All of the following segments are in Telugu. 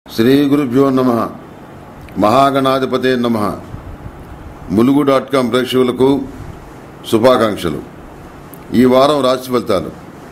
శ్రీ గురుభ్యో నమ మహాగణాధిపతే నమ ములుగు డాట్ కాం ప్రేక్షకులకు శుభాకాంక్షలు ఈ వారం రాశి ఫలితాలు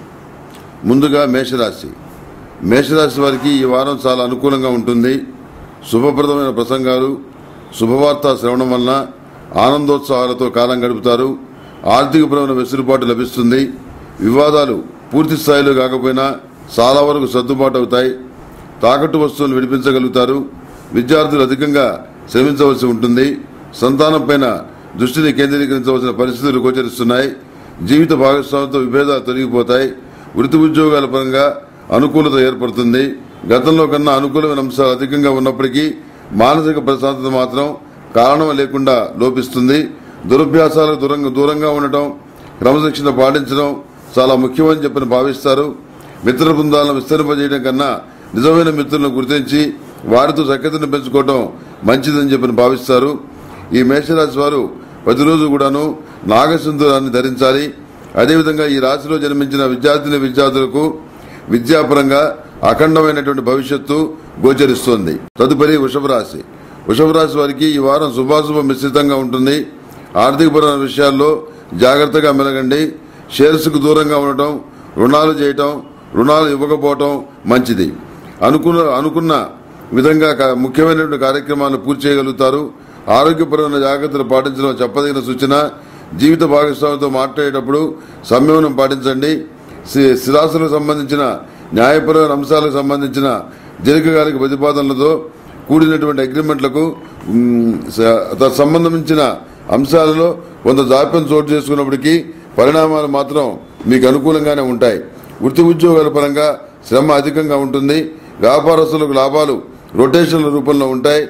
ముందుగా మేషరాశి మేషరాశి వారికి ఈ వారం చాలా అనుకూలంగా ఉంటుంది శుభప్రదమైన ప్రసంగాలు శుభవార్త శ్రవణం వలన ఆనందోత్సాహాలతో కాలం గడుపుతారు ఆర్థికపరమైన వెసులుబాటు లభిస్తుంది వివాదాలు పూర్తి స్థాయిలో కాకపోయినా చాలా వరకు సర్దుబాటు అవుతాయి తాకట్టు వస్తువులు విడిపించగలుగుతారు విద్యార్థులు అధికంగా శ్రమించవలసి ఉంటుంది సంతానం పైన దృష్టిని కేంద్రీకరించవలసిన పరిస్థితులు గోచరిస్తున్నాయి జీవిత భాగస్వామితో విభేదాలు తొలగిపోతాయి వృత్తి ఉద్యోగాల పరంగా అనుకూలత ఏర్పడుతుంది గతంలో కన్నా అనుకూలమైన అంశాలు అధికంగా ఉన్నప్పటికీ మానసిక ప్రశాంతత మాత్రం కారణం లేకుండా లోపిస్తుంది దురభ్యాసాలకు దూరంగా దూరంగా ఉండటం క్రమశిక్షణ పాటించడం చాలా ముఖ్యమని చెప్పని భావిస్తారు మిత్ర బృందాలను విస్తరింపజేయడం కన్నా నిజమైన మిత్రులను గుర్తించి వారితో సఖ్యతను పెంచుకోవడం మంచిదని చెప్పని భావిస్తారు ఈ మేషరాశి వారు ప్రతిరోజు కూడాను నాగసింధురాన్ని ధరించాలి అదేవిధంగా ఈ రాశిలో జన్మించిన విద్యార్థిని విద్యార్థులకు విద్యాపరంగా అఖండమైనటువంటి భవిష్యత్తు గోచరిస్తోంది తదుపరి వృషభ రాశి వృషభ రాశి వారికి ఈ వారం శుభాశుభ మిశ్రితంగా ఉంటుంది ఆర్థికపరమైన విషయాల్లో జాగ్రత్తగా మెలగండి షేర్స్కు దూరంగా ఉండటం రుణాలు చేయటం రుణాలు ఇవ్వకపోవటం మంచిది అనుకున్న అనుకున్న విధంగా క- ముఖ్యమైనటువంటి కార్యక్రమాలను పూర్తి చేయగలుగుతారు ఆరోగ్యపరమైన జాగ్రత్తలు పాటించడం చెప్పదగిన సూచన జీవిత భాగస్వామితో మాట్లాడేటప్పుడు సంయమనం పాటించండి స్థి- స్థిరాస్తులకు సంబంధించిన న్యాయపరమైన అంశాలకు సంబంధించిన దీర్ఘకాలిక ప్రతిపాదనలతో కూడినటువంటి అగ్రిమెంట్లకు మ్, స- తత్ సంబంధించిన అంశాలలో కొంత జాప్యం చోటు చేసుకున్నప్పటికీ పరిణామాలు మాత్రం మీకు అనుకూలంగానే ఉంటాయి వృత్తి ఉద్యోగాల పరంగా శ్రమ అధికంగా ఉంటుంది వ్యాపారస్తులకు లాభాలు రొటేషన్ల రూపంలో ఉంటాయి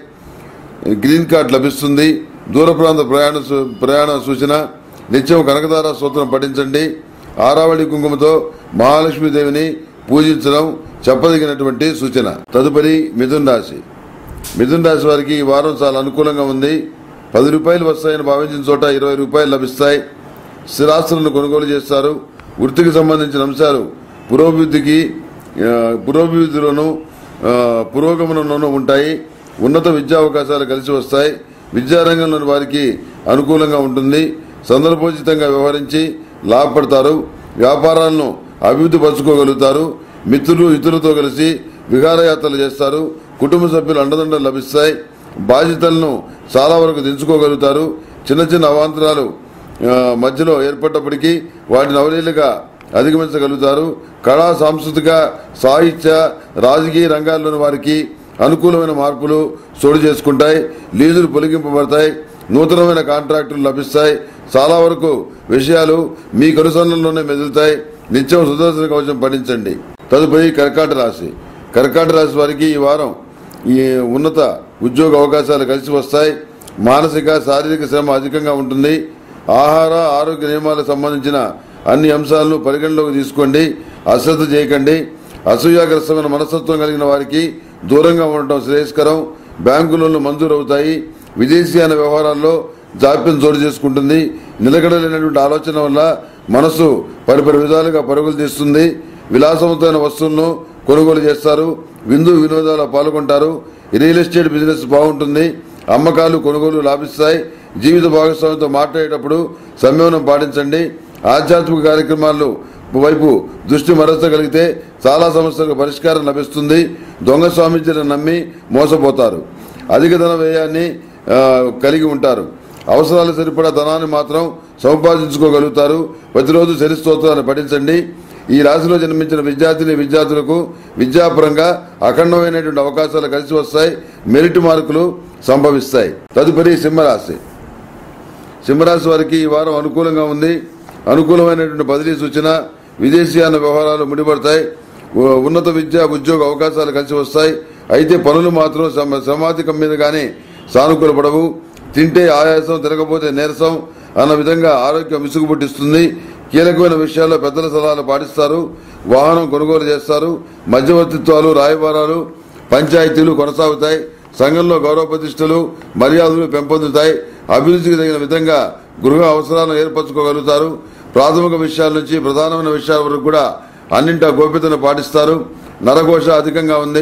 గ్రీన్ కార్డ్ లభిస్తుంది దూర ప్రాంత ప్రయాణ సు- ప్రయాణ సూచన నిత్యం కనకదార స్తోత్రం పఠించండి ఆరావళి కుంకుమతో మహాలక్ష్మీదేవిని పూజించడం చెప్పదగినటువంటి సూచన తదుపరి మిథున్ రాశి మిథున్ రాశి వారికి ఈ వారం చాలా అనుకూలంగా ఉంది పది రూపాయలు వస్తాయని భావించిన చోట ఇరవై రూపాయలు లభిస్తాయి స్థిరాస్తులను కొనుగోలు చేస్తారు వృత్తికి సంబంధించిన అంశాలు పురోభివృద్ధికి ఆ, పురోభివృద్ధిలోను ఆ, పురోగమనంలోనూ ఉంటాయి ఉన్నత విద్యా అవకాశాలు కలిసి వస్తాయి విద్యారంగంలోని వారికి అనుకూలంగా ఉంటుంది సందర్భోచితంగా వ్యవహరించి లాభపడతారు వ్యాపారాలను అభివృద్ధి పరచుకోగలుగుతారు మిత్రులు ఇతరులతో కలిసి విహారయాత్రలు చేస్తారు కుటుంబ సభ్యులు అండదండలు లభిస్తాయి బాధ్యతలను చాలా వరకు దించుకోగలుగుతారు చిన్న చిన్న అవాంతరాలు ఆ, మధ్యలో ఏర్పడ్డప్పటికీ వాటిని అవలీలుగా అధిగమించగలుగుతారు కళా సాంస్కృతిక సాహిత్య రాజకీయ రంగాల్లోని వారికి అనుకూలమైన మార్పులు చోటు చేసుకుంటాయి లీజులు పొలిగింపబడతాయి నూతనమైన కాంట్రాక్టులు లభిస్తాయి చాలా వరకు విషయాలు మీ కనుసన్నల్లోనే మెదులుతాయి నిత్యం సుదర్శన కవచం పఠించండి తదుపరి కర్కాట రాశి కర్కాట రాశి వారికి ఈ వారం ఈ ఉన్నత ఉద్యోగ అవకాశాలు కలిసి వస్తాయి మానసిక శారీరక శ్రమ అధికంగా ఉంటుంది ఆహార ఆరోగ్య నియమాలకు సంబంధించిన అన్ని అంశాలను పరిగణలోకి తీసుకోండి అశ్రద్ధ చేయకండి అసూయాగ్రస్తమైన మనస్తత్వం కలిగిన వారికి దూరంగా ఉండటం శ్రేయస్కరం బ్యాంకు లోన్లు మంజూరు అవుతాయి విదేశీయాన వ్యవహారాల్లో జాప్యం చోటు చేసుకుంటుంది నిలకడలేనటువంటి ఆలోచన వల్ల మనసు పరిపరి విధాలుగా పరుగులు తీస్తుంది విలాసవంతమైన వస్తువులను కొనుగోలు చేస్తారు విందు వినోదాల్లో పాల్గొంటారు రియల్ ఎస్టేట్ బిజినెస్ బాగుంటుంది అమ్మకాలు కొనుగోలు లాభిస్తాయి జీవిత భాగస్వామితో మాట్లాడేటప్పుడు సంయమనం పాటించండి ఆధ్యాత్మిక కార్యక్రమాలు వైపు దృష్టి మరల్చగలిగితే చాలా సమస్యలకు పరిష్కారం లభిస్తుంది దొంగ స్వామీజీలను నమ్మి మోసపోతారు అధిక ధన వ్యయాన్ని ఆ, కలిగి ఉంటారు అవసరాలు సరిపడా ధనాన్ని మాత్రం సంపాదించుకోగలుగుతారు ప్రతిరోజు శని స్తోత్రాన్ని పఠించండి ఈ రాశిలో జన్మించిన విద్యార్థిని విద్యార్థులకు విద్యాపరంగా అఖండమైనటువంటి అవకాశాలు కలిసి వస్తాయి మెరిట్ మార్కులు సంభవిస్తాయి తదుపరి సింహరాశి సింహరాశి వారికి ఈ వారం అనుకూలంగా ఉంది అనుకూలమైనటువంటి బదిలీ సూచన విదేశీయాన వ్యవహారాలు ముడిపడతాయి ఉ- ఉన్నత విద్యా ఉద్యోగ అవకాశాలు కలిసి వస్తాయి అయితే పనులు మాత్రం శ్రమ- శ్రమాధికం మీద కానీ సానుకూల పడవు తింటే ఆయాసం తిరగపోతే నీరసం అన్న విధంగా ఆరోగ్యం విసుగు పుట్టిస్తుంది కీలకమైన విషయాల్లో పెద్దల సలహాలు పాటిస్తారు వాహనం కొనుగోలు చేస్తారు మధ్యవర్తిత్వాలు రాయబారాలు పంచాయతీలు కొనసాగుతాయి సంఘంలో గౌరవ ప్రతిష్టలు మర్యాదలు పెంపొందుతాయి అభివృద్ధికి తగిన విధంగా గృహ అవసరాలను ఏర్పరచుకోగలుగుతారు ప్రాథమిక విషయాల నుంచి ప్రధానమైన విషయాల వరకు కూడా అన్నింటా గోప్యతను పాటిస్తారు నరఘోష అధికంగా ఉంది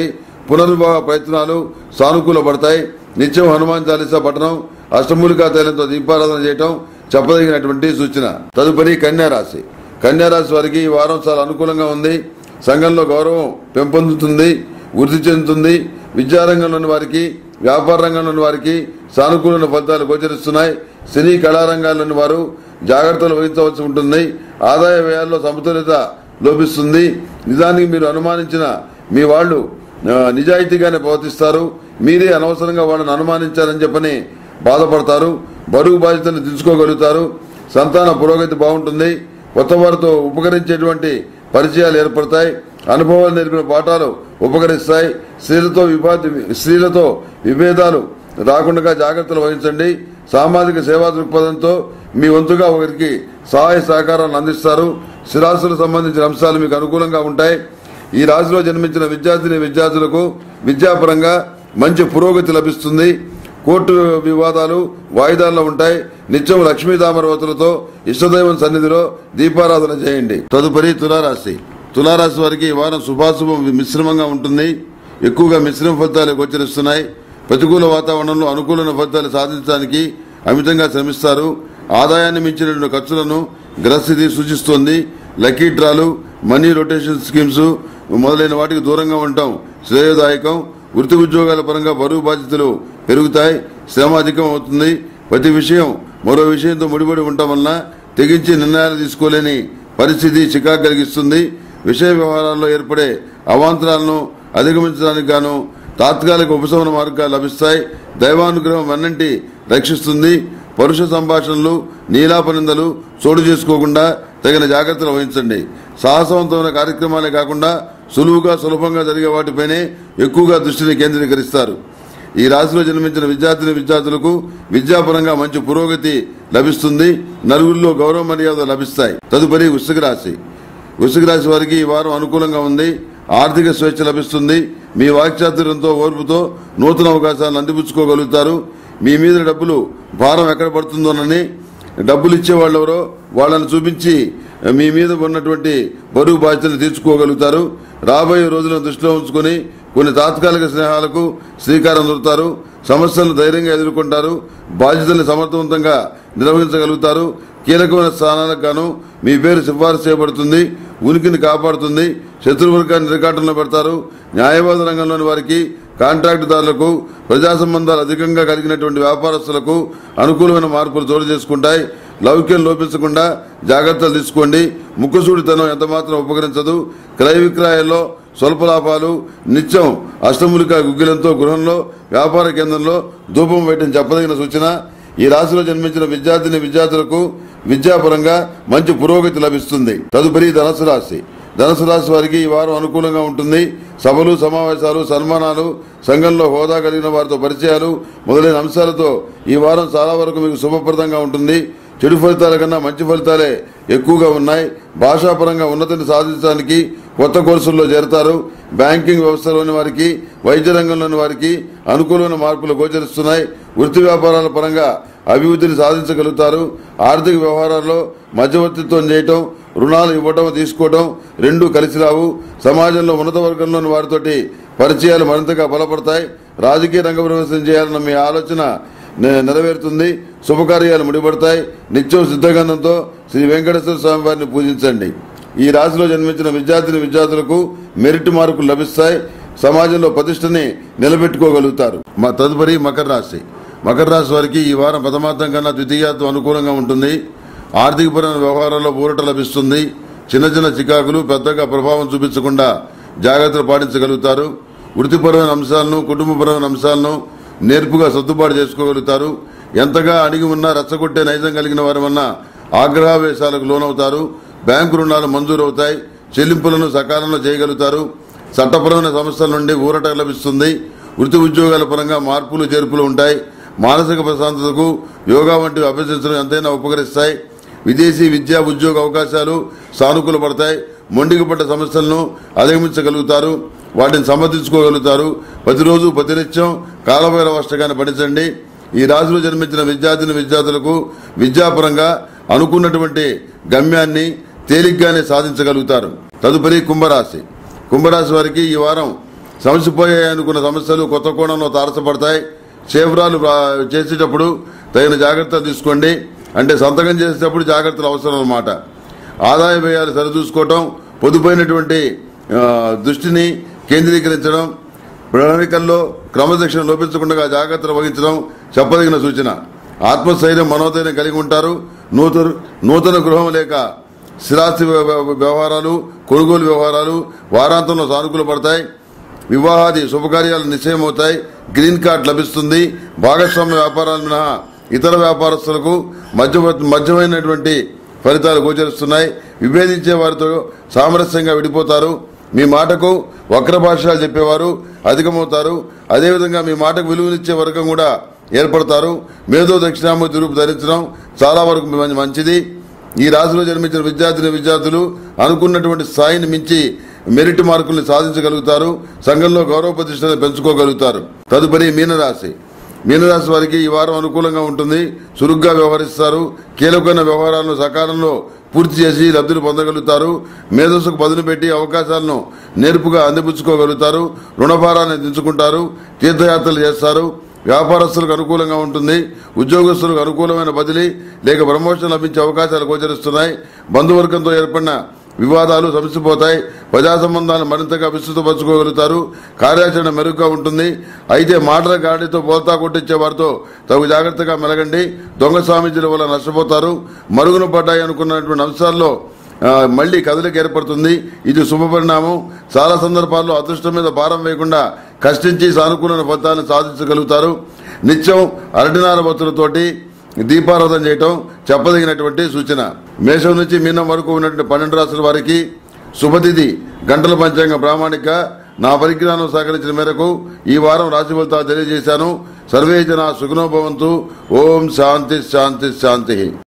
పునర్వివాహ ప్రయత్నాలు సానుకూల పడతాయి నిత్యం హనుమాన్ చాలీసా పఠనం అష్టమూలికా తైలంతో దీపారాధన చేయటం చెప్పదగినటువంటి సూచన తదుపరి కన్యా రాశి కన్యా రాశి వారికి ఈ వారం చాలా అనుకూలంగా ఉంది సంఘంలో గౌరవం పెంపొందుతుంది వృద్ధి చెందుతుంది విద్యారంగంలోని వారికి వ్యాపార రంగంలోని వారికి సానుకూలమైన ఫలితాలు గోచరిస్తున్నాయి సినీ కళారంగాల్లోని వారు జాగ్రత్తలు వహించవలసి ఉంటుంది ఆదాయ వ్యయాల్లో సమతుల్యత లోపిస్తుంది నిజానికి మీరు అనుమానించిన మీ వాళ్ళు ఆ, నిజాయితీగానే ప్రవర్తిస్తారు మీరే అనవసరంగా వాళ్ళని అనుమానించారని చెప్పని బాధపడతారు బరువు బాధ్యతను తెలుసుకోగలుగుతారు సంతాన పురోగతి బాగుంటుంది కొత్త వారితో ఉపకరించేటువంటి పరిచయాలు ఏర్పడతాయి అనుభవాలు నేర్పిన పాఠాలు ఉపకరిస్తాయి స్త్రీలతో విభాతి స్త్రీలతో విభేదాలు రాకుండా జాగ్రత్తలు వహించండి సామాజిక సేవా దృక్పథంతో మీ వంతుగా ఒకరికి సహాయ సహకారాలను అందిస్తారు స్థిరాస్తులకు సంబంధించిన అంశాలు మీకు అనుకూలంగా ఉంటాయి ఈ రాశిలో జన్మించిన విద్యార్థిని విద్యార్థులకు విద్యాపరంగా మంచి పురోగతి లభిస్తుంది కోర్టు వివాదాలు వాయిదాల్లో ఉంటాయి నిత్యం లక్ష్మీ తామరవతులతో ఇష్టదైవం సన్నిధిలో దీపారాధన చేయండి తదుపరి తులారాశి తులారాశి వారికి ఈ వారం శుభాశుభం మిశ్రమంగా ఉంటుంది ఎక్కువగా మిశ్రమ ఫలితాలు గోచరిస్తున్నాయి ప్రతికూల వాతావరణంలో అనుకూలమైన ఫలితాలు సాధించడానికి అమితంగా శ్రమిస్తారు ఆదాయాన్ని మించినటువంటి ఖర్చులను గ్రస్థితి సూచిస్తోంది లక్కీ డ్రాలు మనీ రొటేషన్ స్కీమ్స్ మొదలైన వాటికి దూరంగా ఉండటం శ్రేయోదాయకం వృత్తి ఉద్యోగాల పరంగా బరువు బాధ్యతలు పెరుగుతాయి శ్రమ అధికం అవుతుంది ప్రతి విషయం మరో విషయంతో ముడిపడి ఉండటం వలన తెగించి నిర్ణయాలు తీసుకోలేని పరిస్థితి చికాకు కలిగిస్తుంది విషయ వ్యవహారాల్లో ఏర్పడే అవాంతరాలను అధిగమించడానికి గాను తాత్కాలిక ఉపశమన మార్గాలు లభిస్తాయి దైవానుగ్రహం అన్నింటి రక్షిస్తుంది పరుష సంభాషణలు నీలాపనిందలు చోటు చేసుకోకుండా తగిన జాగ్రత్తలు వహించండి సాహసవంతమైన కార్యక్రమాలే కాకుండా సులువుగా సులభంగా జరిగే వాటిపైనే ఎక్కువగా దృష్టిని కేంద్రీకరిస్తారు ఈ రాశిలో జన్మించిన విద్యార్థిని విద్యార్థులకు విద్యాపరంగా మంచి పురోగతి లభిస్తుంది నలుగురిలో గౌరవ మర్యాద లభిస్తాయి తదుపరి వృశ్చిక రాశి వృశ్చిక రాశి వారికి ఈ వారం అనుకూలంగా ఉంది ఆర్థిక స్వేచ్ఛ లభిస్తుంది మీ వాక్చాతుర్యంతో ఓర్పుతో నూతన అవకాశాలను అందిపుచ్చుకోగలుగుతారు మీ మీద డబ్బులు భారం ఎక్కడ పడుతుందోనని డబ్బులు ఇచ్చే వాళ్ళు ఎవరో వాళ్ళని చూపించి మీ మీద ఉన్నటువంటి బరువు బాధ్యతలు తీర్చుకోగలుగుతారు రాబోయే రోజులను దృష్టిలో ఉంచుకొని కొన్ని తాత్కాలిక స్నేహాలకు శ్రీకారం చుడతారు సమస్యలను ధైర్యంగా ఎదుర్కొంటారు బాధ్యతల్ని సమర్థవంతంగా నిర్వహించగలుగుతారు కీలకమైన స్థానాలకు గాను మీ పేరు సిఫారసు చేయబడుతుంది ఉనికిని కాపాడుతుంది శత్రువర్గాన్ని నిరకాటంలో పెడతారు న్యాయవాద రంగంలోని వారికి కాంట్రాక్టుదారులకు ప్రజా సంబంధాలు అధికంగా కలిగినటువంటి వ్యాపారస్తులకు అనుకూలమైన మార్పులు చోటు చేసుకుంటాయి లౌక్యం లోపించకుండా జాగ్రత్తలు తీసుకోండి ముక్కుసూడితనం ఎంతమాత్రం ఉపకరించదు క్రయ విక్రయాల్లో స్వల్ప లాభాలు నిత్యం అష్టములిక గుగ్గిలంతో గృహంలో వ్యాపార కేంద్రంలో ధూపం వేయటం చెప్పదగిన సూచన ఈ రాశిలో జన్మించిన విద్యార్థిని విద్యార్థులకు విద్యాపరంగా మంచి పురోగతి లభిస్తుంది తదుపరి ధనసు రాశి ధనుసు రాశి వారికి ఈ వారం అనుకూలంగా ఉంటుంది సభలు సమావేశాలు సన్మానాలు సంఘంలో హోదా కలిగిన వారితో పరిచయాలు మొదలైన అంశాలతో ఈ వారం చాలా వరకు మీకు శుభప్రదంగా ఉంటుంది చెడు ఫలితాల కన్నా మంచి ఫలితాలే ఎక్కువగా ఉన్నాయి భాషాపరంగా ఉన్నతిని సాధించడానికి కొత్త కోర్సుల్లో చేరతారు బ్యాంకింగ్ వ్యవస్థలోని వారికి వైద్య రంగంలోని వారికి అనుకూలమైన మార్పులు గోచరిస్తున్నాయి వృత్తి వ్యాపారాల పరంగా అభివృద్ధిని సాధించగలుగుతారు ఆర్థిక వ్యవహారాల్లో మధ్యవర్తిత్వం చేయటం రుణాలు ఇవ్వటం తీసుకోవటం రెండూ కలిసి రావు సమాజంలో ఉన్నత వర్గంలోని వారితోటి పరిచయాలు మరింతగా బలపడతాయి రాజకీయ రంగ ప్రవేశం చేయాలన్న మీ ఆలోచన నె- నెరవేరుతుంది శుభకార్యాలు ముడిపడతాయి నిత్యం సిద్ధగంధంతో శ్రీ వెంకటేశ్వర స్వామి వారిని పూజించండి ఈ రాశిలో జన్మించిన విద్యార్థిని విద్యార్థులకు మెరిట్ మార్కులు లభిస్తాయి సమాజంలో ప్రతిష్టని నిలబెట్టుకోగలుగుతారు మా తదుపరి మకర రాశి మకర రాశి వారికి ఈ వారం ప్రథమార్థం కన్నా ద్వితీయార్థం అనుకూలంగా ఉంటుంది ఆర్థికపరమైన వ్యవహారాల్లో ఊరట లభిస్తుంది చిన్న చిన్న చికాకులు పెద్దగా ప్రభావం చూపించకుండా జాగ్రత్తలు పాటించగలుగుతారు వృత్తిపరమైన అంశాలను కుటుంబపరమైన అంశాలను నేర్పుగా సర్దుబాటు చేసుకోగలుగుతారు ఎంతగా అడిగి ఉన్నా రెచ్చగొట్టే నైజం కలిగిన వారమన్నా ఆగ్రహావేశాలకు లోనవుతారు బ్యాంకు రుణాలు మంజూరవుతాయి చెల్లింపులను సకాలంలో చేయగలుగుతారు చట్టపరమైన సమస్యల నుండి ఊరట లభిస్తుంది వృత్తి ఉద్యోగాల పరంగా మార్పులు చేర్పులు ఉంటాయి మానసిక ప్రశాంతతకు యోగా వంటివి అభ్యసించడం ఎంతైనా ఉపకరిస్తాయి విదేశీ విద్యా ఉద్యోగ అవకాశాలు సానుకూల పడతాయి మొండికి పడ్డ సమస్యలను అధిగమించగలుగుతారు వాటిని సమర్థించుకోగలుగుతారు ప్రతిరోజు ప్రతినిత్యం కాలభైరవ అష్టకాన్ని పఠించండి ఈ రాశిలో జన్మించిన విద్యార్థిని విద్యార్థులకు విద్యాపరంగా అనుకున్నటువంటి గమ్యాన్ని తేలిగ్గానే సాధించగలుగుతారు తదుపరి కుంభరాశి కుంభరాశి వారికి ఈ వారం సమసిపోయాయి అనుకున్న సమస్యలు కొత్త కోణంలో తారసపడతాయి చేవరాలు రా- చేసేటప్పుడు తగిన జాగ్రత్తలు తీసుకోండి అంటే సంతకం చేసేటప్పుడు జాగ్రత్తలు అవసరం అన్నమాట ఆదాయ వ్యయాలు సరిచూసుకోవటం పొదుపైనటువంటి ఆ, దృష్టిని కేంద్రీకరించడం ప్రణాళికల్లో క్రమశిక్షణ లోపించకుండా జాగ్రత్తలు వహించడం చెప్పదగిన సూచన ఆత్మస్థైర్యం మనోధైర్యం కలిగి ఉంటారు నూతన నూతన గృహం లేక స్థిరాస్తి వ్య- వ్య- వ్యవహారాలు కొనుగోలు వ్యవహారాలు వారాంతంలో సానుకూల పడతాయి వివాహాది శుభకార్యాలు నిశ్చయమవుతాయి గ్రీన్ కార్డ్ లభిస్తుంది భాగస్వామ్య వ్యాపారాలు మినహా ఇతర వ్యాపారస్తులకు మధ్య మధ్యమైనటువంటి ఫలితాలు గోచరిస్తున్నాయి విభేదించే వారితో సామరస్యంగా విడిపోతారు మీ మాటకు వక్ర భాషలు చెప్పేవారు అధికమవుతారు అదేవిధంగా మీ మాటకు విలువనిచ్చే వర్గం కూడా ఏర్పడతారు మేధో దక్షిణామూర్తి రూపు ధరించడం చాలా వరకు మంచి- మంచిది ఈ రాశిలో జన్మించిన విద్యార్థిని విద్యార్థులు అనుకున్నటువంటి స్థాయిని మించి మెరిట్ మార్కుల్ని సాధించగలుగుతారు సంఘంలో గౌరవ ప్రతిష్టలు పెంచుకోగలుగుతారు తదుపరి మీనరాశి మీనరాశి వారికి ఈ వారం అనుకూలంగా ఉంటుంది చురుగ్గా వ్యవహరిస్తారు కీలకమైన వ్యవహారాలను సకాలంలో పూర్తి చేసి లబ్ధిని పొందగలుగుతారు మేధస్సుకు పదును పెట్టి అవకాశాలను నేర్పుగా అందిపుచ్చుకోగలుగుతారు రుణభారాన్ని దించుకుంటారు తీర్థయాత్రలు చేస్తారు వ్యాపారస్తులకు అనుకూలంగా ఉంటుంది ఉద్యోగస్తులకు అనుకూలమైన బదిలీ లేక ప్రమోషన్ లభించే అవకాశాలు గోచరిస్తున్నాయి బంధువర్గంతో ఏర్పడిన వివాదాలు సమసిపోతాయి ప్రజా సంబంధాలను మరింతగా విస్తృతపరచుకోగలుగుతారు కార్యాచరణ మెరుగ్గా ఉంటుంది అయితే మాటల గాడితో పోల్తా కొట్టించే వారితో తగు జాగ్రత్తగా మెలగండి దొంగ స్వామీజీల వల్ల నష్టపోతారు మరుగున పడ్డాయి అనుకున్నటువంటి అంశాల్లో ఆ, మళ్లీ కదలిక ఏర్పడుతుంది ఇది శుభ పరిణామం చాలా సందర్భాల్లో అదృష్టం మీద భారం వేయకుండా కష్టించి సానుకూలమైన ఫలితాలను సాధించగలుగుతారు నిత్యం అరటినార భక్తులతోటి దీపారాధన చేయటం చెప్పదగినటువంటి సూచన మేషం నుంచి మీనం వరకు ఉన్నటువంటి పన్నెండు రాసుల వారికి శుభతిథి గంటల పంచాంగ ప్రామాణిక నా పరిజ్ఞానం సహకరించిన మేరకు ఈ వారం రాశి ఫలితాలు తెలియజేశాను సర్వే జన సుఖనోభవంతు ఓం శాంతి శాంతి శాంతి